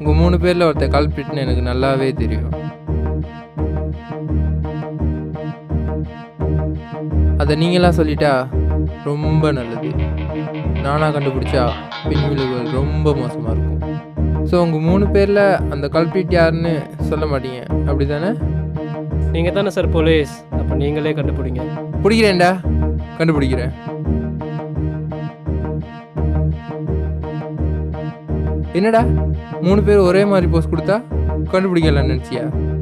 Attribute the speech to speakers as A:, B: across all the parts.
A: உங்கள் மூணு பேரில் ஒருத்தர் கல்பிட்னு எனக்கு நல்லாவே தெரியும் அதை நீங்களா சொல்லிட்டா ரொம்ப நல்லது நானாக கண்டுபிடிச்சா பின் விளைவுகள் ரொம்ப மோசமாக இருக்கும் ஸோ உங்கள் மூணு பேரில் அந்த கல்பிட் யாருன்னு சொல்ல மாட்டீங்க அப்படி தானே
B: நீங்கள் தானே சார் போலீஸ் அப்போ நீங்களே கண்டுபிடிங்க
A: பிடிக்கிறேன்டா கண்டுபிடிக்கிறேன் என்னடா மூணு பேர் ஒரே மாதிரி போஸ் கொடுத்தா கண்டுபிடிக்கலாம்னு நினச்சியா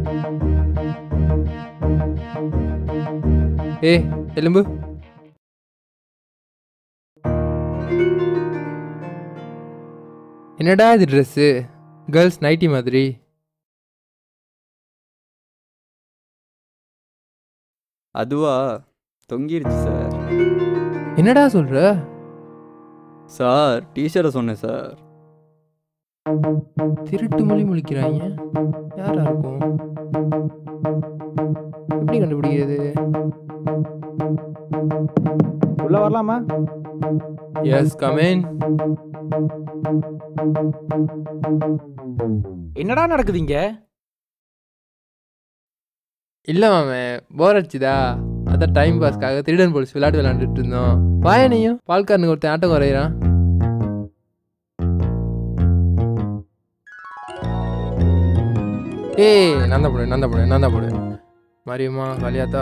A: ஏ எலும்பு என்னடா இது ட்ரெஸ்ஸு கேர்ள்ஸ் நைட்டி மாதிரி
C: அதுவா தொங்கிருச்சு சார்
A: என்னடா சொல்ற
C: சார் டீச்சரை சொன்னேன் சார்
A: திருட்டு மொழி முழிக்கிறாங்க யாரா இருக்கும் எப்படி கண்டுபிடிக்கிறது
D: உள்ள வரலாமா
A: எஸ் கமேன்
D: என்னடா நடக்குது இங்க
A: இல்லை மாமே போர் அடிச்சுதா அதான் டைம் பாஸ்க்காக திருடன் போலீஸ் விளையாட்டு விளையாண்டுட்டு இருந்தோம் வாயனையும் பால்காரனுக்கு ஒருத்தன் ஆட்டம் குறையிறான் ஏய் நான் தான் போடுவேன் நான் தான் போடுவேன் நான் தான் போடுவேன் மரியம்மா காளியாத்தா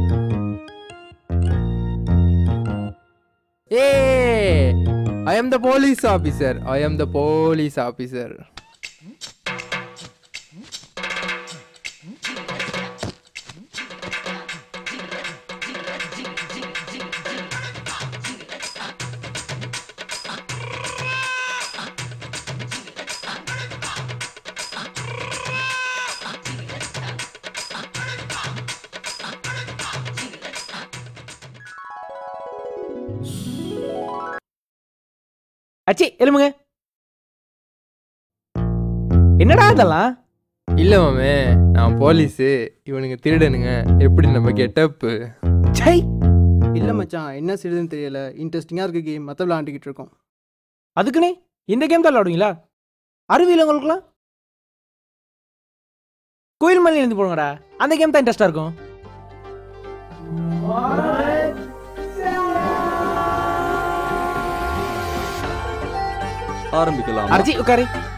A: ஏ I am the police officer I am the police officer
D: அச்சி எலும்புங்க என்னடா இதெல்லாம்
A: இல்லை மாமே நான் போலீஸு இவனுங்க திருடனுங்க எப்படி நம்ம கெட்டப்பு
D: சை
E: இல்லை மச்சான் என்ன செய்யுதுன்னு தெரியல இன்ட்ரெஸ்டிங்காக இருக்கு கேம் மற்ற விளாண்டுக்கிட்டு இருக்கோம்
D: அதுக்குனே இந்த கேம் தான் விளாடுவீங்களா அறிவியல் உங்களுக்குலாம் கோயில் மலையில் இருந்து போடுங்கடா அந்த கேம் தான் இன்ட்ரெஸ்டாக இருக்கும்
C: ஆரம்பிக்கலாம்
D: அரிச்சி உட்காரு